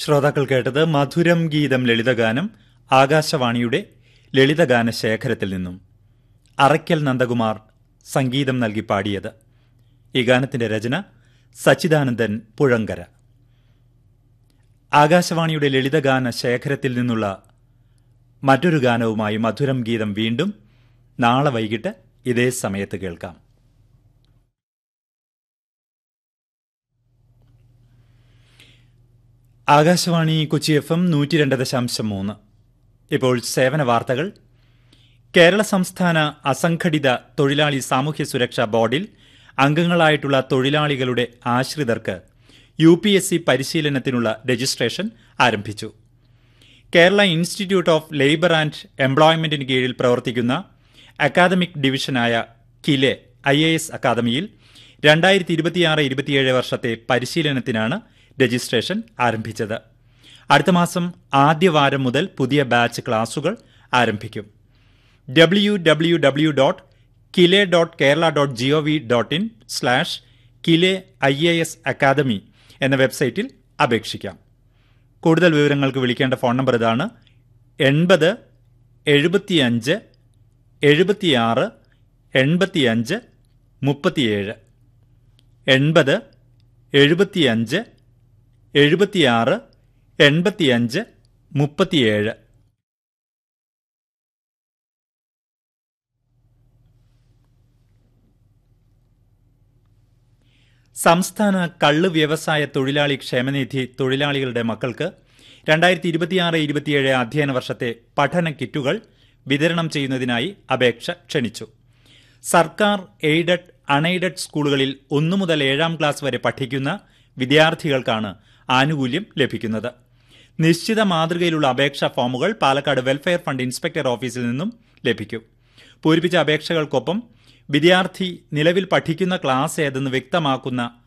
ശ്രോതാക്കൾ കേട്ടത് മധുരം ഗീതം ലളിതഗാനം ആകാശവാണിയുടെ ലളിതഗാന ശേഖരത്തിൽ നിന്നും അറയ്ക്കൽ നന്ദകുമാർ സംഗീതം നൽകി പാടിയത് ഈ ഗാനത്തിന്റെ രചന സച്ചിദാനന്ദൻ പുഴങ്കര ആകാശവാണിയുടെ ലളിതഗാന ശേഖരത്തിൽ നിന്നുള്ള മറ്റൊരു ഗാനവുമായി മധുരം ഗീതം വീണ്ടും നാളെ വൈകിട്ട് ഇതേ സമയത്ത് കേൾക്കാം ആകാശവാണി കൊച്ചി എഫ് എം നൂറ്റി രണ്ട് ദശാംശം മൂന്ന് ഇപ്പോൾ സേവന വാർത്തകൾ കേരള സംസ്ഥാന അസംഘടിത തൊഴിലാളി സാമൂഹ്യ സുരക്ഷാ ബോർഡിൽ അംഗങ്ങളായിട്ടുള്ള തൊഴിലാളികളുടെ ആശ്രിതർക്ക് യു പി എസ് സി പരിശീലനത്തിനുള്ള രജിസ്ട്രേഷൻ ആരംഭിച്ചു Kerala institute of labour and എംപ്ലോയ്മെന്റിന് കീഴിൽ പ്രവർത്തിക്കുന്ന അക്കാദമിക് ഡിവിഷനായ കിലെ ഐ എ എസ് അക്കാദമിയിൽ രണ്ടായിരത്തി ഇരുപത്തിയാറ് ഇരുപത്തിയേഴ് വർഷത്തെ പരിശീലനത്തിനാണ് രജിസ്ട്രേഷൻ ആരംഭിച്ചത് അടുത്ത മാസം ആദ്യ വാരം മുതൽ പുതിയ ബാച്ച് ക്ലാസുകൾ ആരംഭിക്കും W W W dot KILE dot Kerala dot G O V dot in slash KILE I A S academy എന്ന വെബ്സൈറ്റിൽ അപേക്ഷിക്കാം കൂടുതൽ വിവരങ്ങൾക്ക് വിളിക്കേണ്ട ഫോൺ നമ്പർ ഇതാണ് എൺപത് എഴുപത്തിയഞ്ച് എഴുപത്തിയാറ് എൺപത്തിയഞ്ച് മുപ്പത്തിയേഴ് എൺപത് എഴുപത്തിയഞ്ച് എഴുപത്തിയാറ് എൺപത്തിയഞ്ച് മുപ്പത്തിയേഴ് സംസ്ഥാന കള്ള് വ്യവസായ തൊഴിലാളി ക്ഷേമനിധി തൊഴിലാളികളുടെ മക്കൾക്ക് രണ്ടായിരത്തി ഇരുപത്തിയാറ് ഇരുപത്തിയേഴ് അധ്യയന വർഷത്തെ പഠന കിറ്റുകൾ വിതരണം ചെയ്യുന്നതിനായി അപേക്ഷ ക്ഷണിച്ചു സർക്കാർ എയ്ഡഡ് അൺഎയ്ഡഡ് സ്കൂളുകളിൽ ഒന്നു മുതൽ ഏഴാം ക്ലാസ് വരെ പഠിക്കുന്ന വിദ്യാർത്ഥികൾക്കാണ് ആനുകൂല്യം ലഭിക്കുന്നത് നിശ്ചിത മാതൃകയിലുള്ള അപേക്ഷാ ഫോമുകൾ പാലക്കാട് വെൽഫെയർ ഫണ്ട് ഇൻസ്പെക്ടർ ഓഫീസിൽ നിന്നും ലഭിക്കും പൂരിപ്പിച്ച അപേക്ഷകൾക്കൊപ്പം വിദ്യാർത്ഥി നിലവിൽ പഠിക്കുന്ന ക്ലാസ് ഏതെന്ന് വ്യക്തമാക്കുന്ന